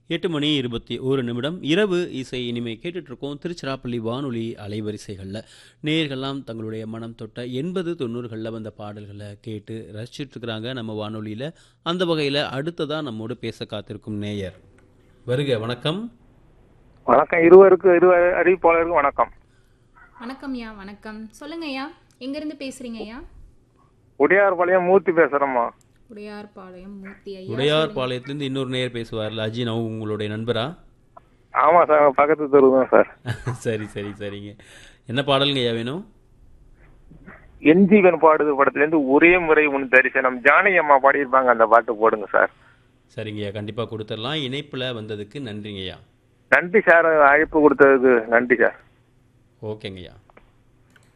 எட்டு மணி இருபத்தி ஒரு நிமிடம் இரவு இசை இனிமை கேட்டுட்டு இருக்கோம் திருச்சிராப்பள்ளி வானொலி அலைவரிசைகளில் நேயர்கள்லாம் தங்களுடைய மனம் தொட்ட எண்பது தொண்ணூறுகளில் வந்த பாடல்களை கேட்டு ரசிச்சுட்டு இருக்கிறாங்க நம்ம வானொலியில் அந்த வகையில் அடுத்ததாக நம்மோடு பேச காத்திருக்கும் நேயர் வருக வணக்கம் வணக்கம் இருவருக்கும் இரு அறிவிப்பாளருக்கும் வணக்கம் வணக்கம் ஐயா வணக்கம் சொல்லுங்க ஐயா எங்கிருந்து பேசுறீங்க ஐயா உடையார்பாளையம் மூர்த்தி பேசுறேம்மா உடையார்பாளையம் மூர்த்தி ஐயா உடையார் பாளையத்துலேருந்து இன்னொரு நேயர் பேசுவார்ல அஜி நான் உங்களுடைய நண்பரா ஆமா சார் பக்கத்து தெரு தான் சார் சரி சரி சரிங்க என்ன பாடலுங்க ஐயா வேணும் என் ஜீவன் பாடுது படத்துல இருந்து ஒரே முறை உன் தரிசனம் ஜானகி அம்மா பாடியிருப்பாங்க அந்த பாட்டு போடுங்க சார் சரிங்கய்யா கண்டிப்பாக கொடுத்துடலாம் இணைப்பில் வந்ததுக்கு நன்றிங்கய்யா நன்றி சார் அழைப்பு கொடுத்ததுக்கு நன்றி சார் ஓகேங்கய்யா